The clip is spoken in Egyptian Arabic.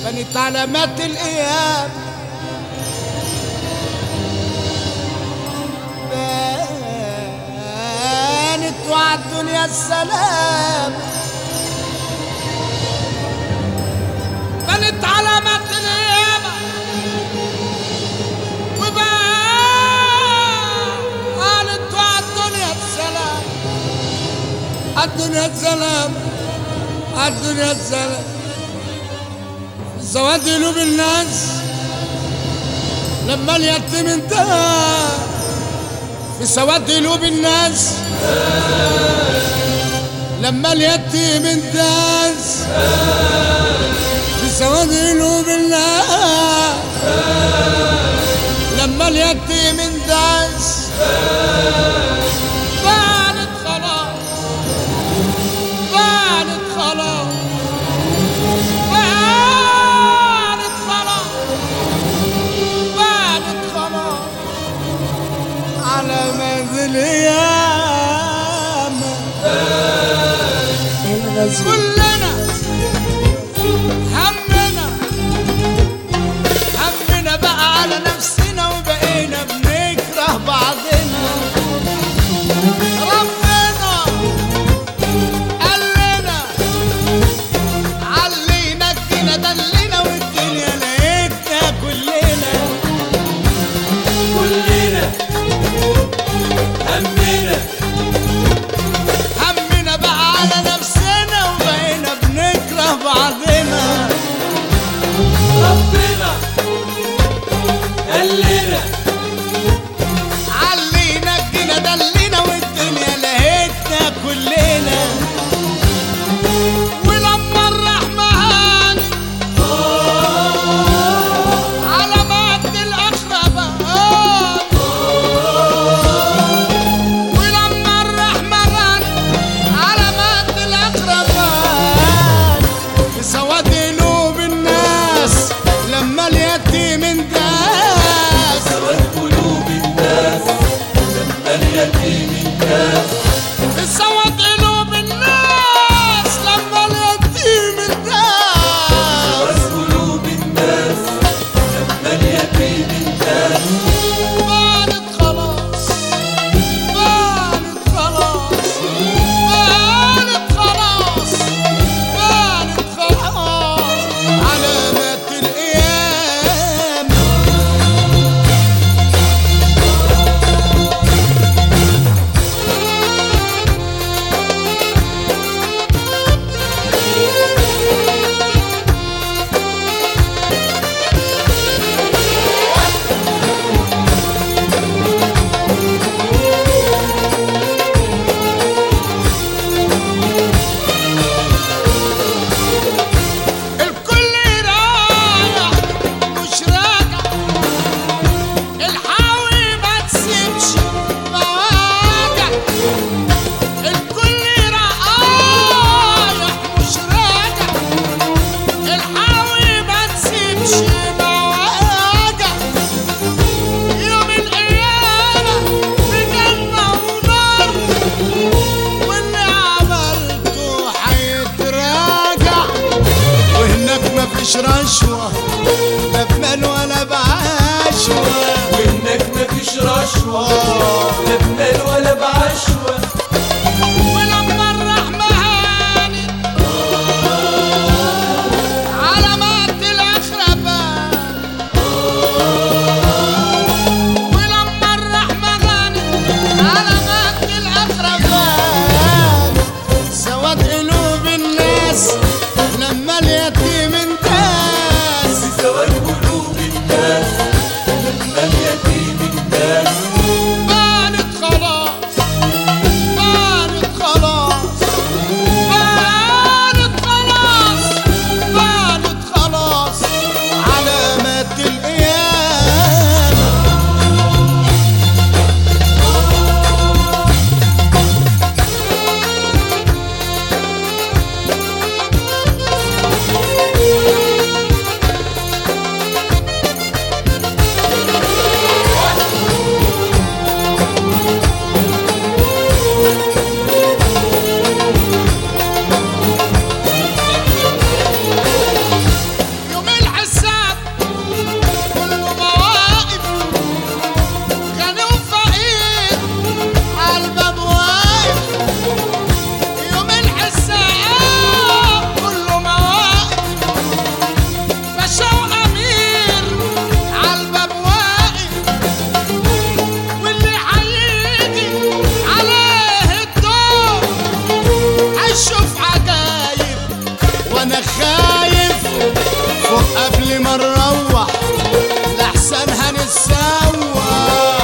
كانت علامات الايام بانت وعد الدنيا السلام بنت علامات الايام وبانت وعد الدنيا السلام الدنيا السلام الدنيا السلام سواد قلوب الناس لما اليتيم انتهى في سواد قلوب الناس لما اليتيم انتهز في سواد قلوب الناس لما اليتيم انتهز بانت خلاص بانت خلاص بانت خلاص بانت خلاص على منزل ياما كلنا همنا همنا بقى على نفسنا وبقينا بنكره بعضنا ربنا قال لنا علينا ادينا دلنا والدنيا لقيتنا كلنا كلنا همنا همنا بقى على نفسنا وبقينا بنكره بعضنا ربنا قال لنا علينا ادينا دلنا والدنيا لقيتنا كلنا ولما الرحمة هاني على مد الأقربان ولما الرحمة هاني على مد الأقربان في سواد قلوب الناس لما اليتيم انداس سواد قلوب الناس لما اليتيم انكاس في سواد قلوب الناس لما اليتيم انداس سواد قلوب الناس لما اليتيم انكاس بانت خلاص بانت خلاص بانت خلاص بانت خلاص علامات الأيام الكل رايح مش راجع الحاوي ما تسيبش مواجع الكل رايح مش راجع الحاوي ما تسيبش مواجع يوم القيامة بجنة ونار واللي عملته هيتراجع وهناك مفيش رشوة لا بمال ولا بعشوة وانك مفيش رشوة لا بمال ولا بعشوة ولما الرحمة هانت على مات الأخربان ولما الرحمة هانت على مات الأخربان سواد قلوب الناس لما اليتيم انتاس انا خايف فوق قبل ما نروح لحسن هنتسوى